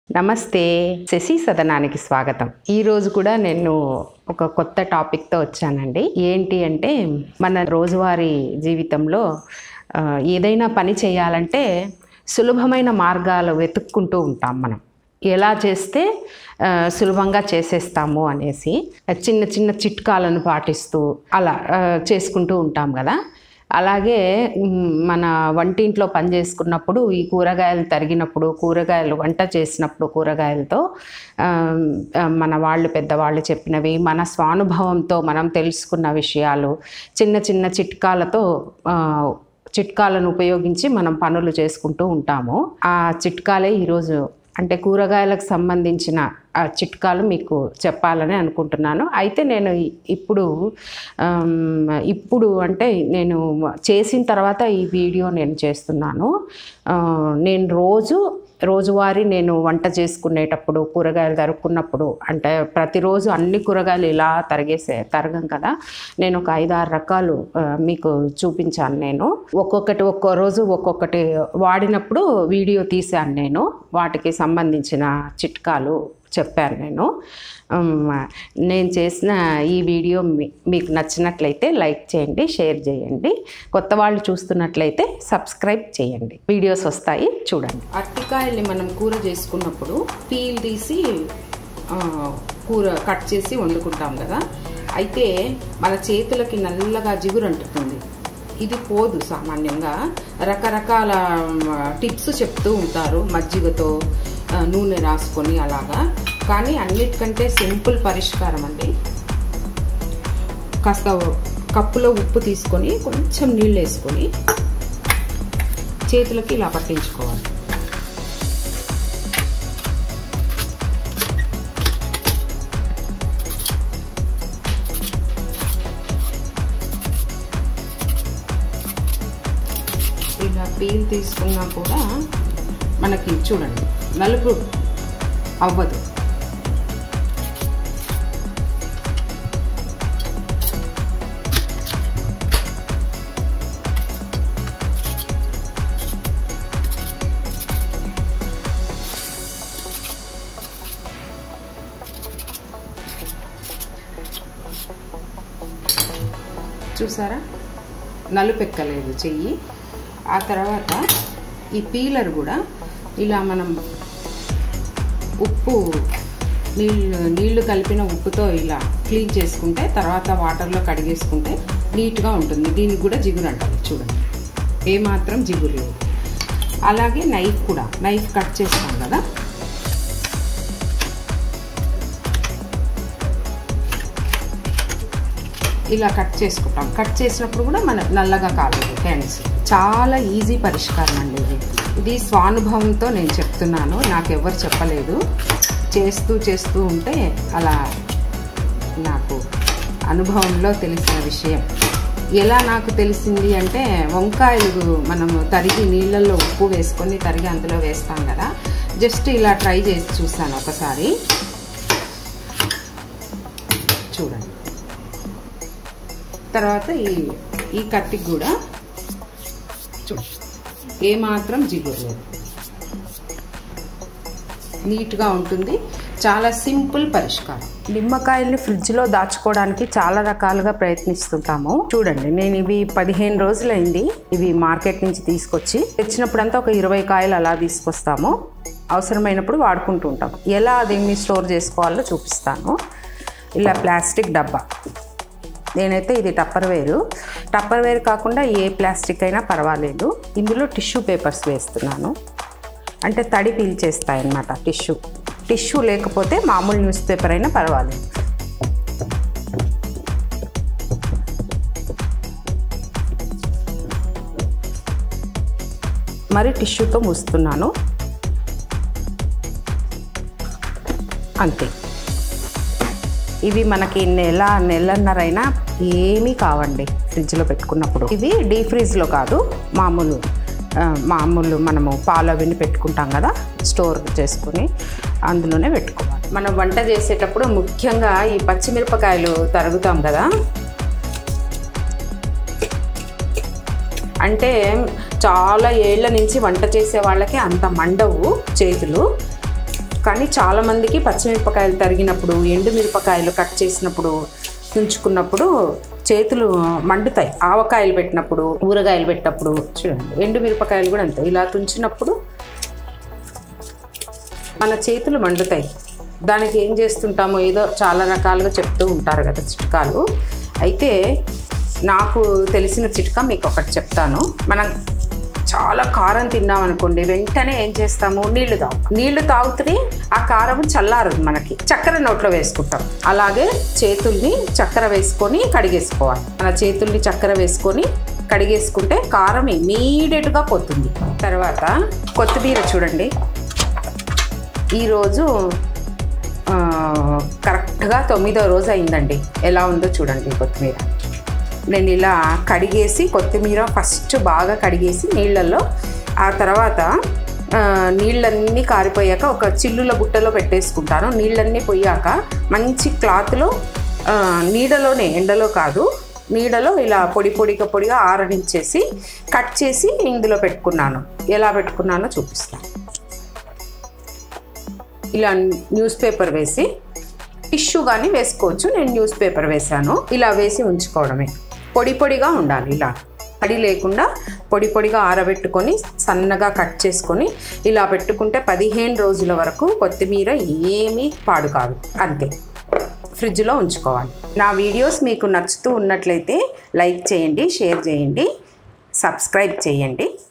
నమస్తే శశి సదనానికి స్వాగతం ఈ రోజు కూడా నేను ఒక కొత్త టాపిక్తో వచ్చానండి ఏంటి అంటే మన రోజువారీ జీవితంలో ఆ, ఏదైనా పని చేయాలంటే సులభమైన మార్గాలు వెతుక్కుంటూ ఉంటాం మనం ఎలా చేస్తే ఆ, సులభంగా చేసేస్తాము అనేసి చిన్న చిన్న చిట్కాలను పాటిస్తూ అలా ఆ, చేసుకుంటూ ఉంటాం కదా అలాగే మ్, మన వంటింట్లో పని చేసుకున్నప్పుడు ఈ కూరగాయలు తరిగినప్పుడు కూరగాయలు వంట చేసినప్పుడు కూరగాయలతో ఆ, ఆ, మన వాళ్ళు పెద్దవాళ్ళు చెప్పినవి మన స్వానుభవంతో మనం తెలుసుకున్న విషయాలు చిన్న చిన్న చిట్కాలతో ఆ, చిట్కాలను ఉపయోగించి మనం పనులు చేసుకుంటూ ఉంటాము ఆ చిట్కాలే ఈరోజు అంటే కూరగాయలకు సంబంధించిన ఆ చిట్కాలు మీకు చెప్పాలని అనుకుంటున్నాను అయితే నేను ఇ- ఇప్పుడు ఆమ్, ఇప్పుడు అంటే నేను చేసిన తర్వాత ఈ వీడియో నేను చేస్తున్నాను ఆ, నేను రోజు రోజువారీ నేను వంట చేసుకునేటప్పుడు కూరగాయలు తరుక్కున్నప్పుడు అంటే ప్రతిరోజు అన్ని కూరగాయలు ఇలా తరిగేసే తరగం కదా నేను ఒక ఐదు ఆరు రకాలు ఆ, మీకు చూపించాను నేను ఒక్కొక్కటి ఒక్కో రోజు ఒక్కొక్కటి వాడినప్పుడు వీడియో తీశాను నేను వాటికి సంబంధించిన చిట్కాలు చెప్పాను నేను ఉమ్, నేను చేసిన ఈ వీడియో మీ- మీకు నచ్చినట్లయితే లైక్ చేయండి షేర్ చేయండి కొత్త వాళ్ళు చూస్తున్నట్లయితే సబ్స్క్రైబ్ చేయండి వీడియోస్ వస్తాయి చూడండి అరటికాయల్ని మనం కూర చేసుకున్నప్పుడు పీల్ తీసి ఆ, కూర కట్ చేసి వండుకుంటాం కదా అయితే మన చేతులకి నల్లగా జిగురు అంటుతుంది ఇది పోదు సామాన్యంగా రకరకాల టిప్స్ చెప్తూ ఉంటారు మజ్జిగతో ఆ, నూనె రాసుకొని అలాగా కానీ అన్నిటికంటే సింపుల్ పరిష్కారం అండి కాస్త కప్పులో ఉప్పు తీసుకొని కొంచెం నీళ్ళు వేసుకొని చేతులకి ఇలా పట్టించుకోవాలి ఇలా పీల్ తీసుకున్నా కూడా మనకి చూడండి నలుపు అవ్వదు చూసారా నలుపెక్కలేదు చెయ్యి ఆ తర్వాత ఈ పీలర్ కూడా ఇలా మనం ఉప్పు నీళ్ళు నీళ్లు కలిపిన ఉప్పుతో ఇలా క్లీన్ చేసుకుంటే తర్వాత వాటర్లో కడిగేసుకుంటే నీట్గా ఉంటుంది దీనికి కూడా జిగురు అంటారు చూడండి ఏమాత్రం జిగురు లేదు అలాగే నైఫ్ కూడా నైఫ్ కట్ చేస్తాం కదా ఇలా కట్ చేసుకుంటాం కట్ చేసినప్పుడు కూడా మన నల్లగా కాలేదు హ్యాండ్స్ చాలా ఈజీ పరిష్కారం అండి ఇది ఇది స్వానుభవంతో నేను చెప్తున్నాను నాకు ఎవరు చెప్పలేదు చేస్తూ చేస్తూ ఉంటే అలా నాకు అనుభవంలో తెలిసిన విషయం ఎలా నాకు తెలిసింది అంటే వంకాయలు మనము తరిగి నీళ్ళల్లో ఉప్పు వేసుకొని తరిగి అందులో వేస్తాం కదా జస్ట్ ఇలా ట్రై చేసి చూసాను ఒకసారి చూడండి తర్వాత ఈ ఈ కత్తికి కూడా చూడు ఏమాత్రం జిగురు లేదు నీట్గా ఉంటుంది చాలా సింపుల్ పరిష్కారం నిమ్మకాయల్ని ఫ్రిడ్జ్లో దాచుకోవడానికి చాలా రకాలుగా ప్రయత్నిస్తుంటాము చూడండి నేను ఇవి పదిహేను రోజులైంది ఇవి మార్కెట్ నుంచి తీసుకొచ్చి తెచ్చినప్పుడంతా ఒక ఇరవై కాయలు అలా తీసుకొస్తాము అవసరమైనప్పుడు వాడుకుంటూ ఉంటాం ఎలా దీన్ని స్టోర్ చేసుకోవాలో చూపిస్తాను ఇలా ప్లాస్టిక్ డబ్బా నేనైతే ఇది టప్పర్ వేరు టప్పర్ వేర్ కాకుండా ఏ ప్లాస్టిక్ అయినా పర్వాలేదు ఇందులో టిష్యూ పేపర్స్ వేస్తున్నాను అంటే తడి పీల్చేస్తాయి అన్నమాట టిష్యూ టిష్యూ లేకపోతే మామూలు న్యూస్ పేపర్ అయినా పర్వాలేదు మరి టిష్యూతో మూస్తున్నాను అంతే ఇవి మనకి నెల నెలన్నరైనా ఏమీ కావండి ఫ్రిడ్జ్లో పెట్టుకున్నప్పుడు ఇవి డీ ఫ్రీజ్లో కాదు మామూలు ఆ, మామూలు మనము పాలు అవన్నీ పెట్టుకుంటాం కదా స్టోర్ చేసుకుని అందులోనే పెట్టుకోవాలి మనం వంట చేసేటప్పుడు ముఖ్యంగా ఈ పచ్చిమిరపకాయలు తరుగుతాం కదా అంటే చాలా ఏళ్ల నుంచి వంట చేసే వాళ్ళకి అంత మండవు చేతులు కానీ చాలామందికి పచ్చిమిరపకాయలు తరిగినప్పుడు ఎండు మిరపకాయలు కట్ చేసినప్పుడు తుంచుకున్నప్పుడు చేతులు మండుతాయి ఆవకాయలు పెట్టినప్పుడు ఊరగాయలు పెట్టినప్పుడు చూడండి ఎండు మిరపకాయలు కూడా అంతే ఇలా తుంచినప్పుడు మన చేతులు మండుతాయి దానికి ఏం చేస్తుంటామో ఏదో చాలా రకాలుగా చెప్తూ ఉంటారు కదా చిట్కాలు అయితే నాకు తెలిసిన చిట్కా మీకు ఒకటి చెప్తాను మనం చాలా కారం తిన్నాం అనుకోండి వెంటనే ఏం చేస్తాము నీళ్లు తాగు నీళ్లు తాగుతూనే ఆ కారం చల్లారదు మనకి చక్కెర నోట్లో వేసుకుంటాం అలాగే చేతుల్ని చక్కెర వేసుకొని కడిగేసుకోవాలి మన చేతుల్ని చక్కెర వేసుకొని కడిగేసుకుంటే కారం ఇమీడియట్గా పోతుంది తర్వాత కొత్తిమీర చూడండి ఈరోజు ఆ, కరెక్ట్గా తొమ్మిదో రోజు అయిందండి ఎలా ఉందో చూడండి కొత్తిమీర నేను ఇలా కడిగేసి కొత్తిమీర ఫస్ట్ బాగా కడిగేసి నీళ్ళల్లో ఆ తర్వాత ఆ, నీళ్ళన్నీ కారిపోయాక ఒక చిల్లుల బుట్టలో పెట్టేసుకుంటాను నీళ్ళన్నీ పోయాక మంచి క్లాత్లో ఆ, నీడలోనే ఎండలో కాదు నీడలో ఇలా పొడి పొడిగా పొడిగా ఆరనించేసి కట్ చేసి ఇందులో పెట్టుకున్నాను ఎలా పెట్టుకున్నానో చూపిస్తాను ఇలా న్యూస్ పేపర్ వేసి టిష్యూ కానీ వేసుకోవచ్చు నేను న్యూస్ పేపర్ వేశాను ఇలా వేసి ఉంచుకోవడమే పొడి పొడిగా ఉండాలి ఇలా తడి లేకుండా పొడి పొడిగా ఆరబెట్టుకొని సన్నగా కట్ చేసుకొని ఇలా పెట్టుకుంటే పదిహేను రోజుల వరకు కొత్తిమీర ఏమీ పాడు కాదు అంతే ఫ్రిడ్జ్లో ఉంచుకోవాలి నా వీడియోస్ మీకు నచ్చుతూ ఉన్నట్లయితే లైక్ చేయండి షేర్ చేయండి సబ్స్క్రైబ్ చేయండి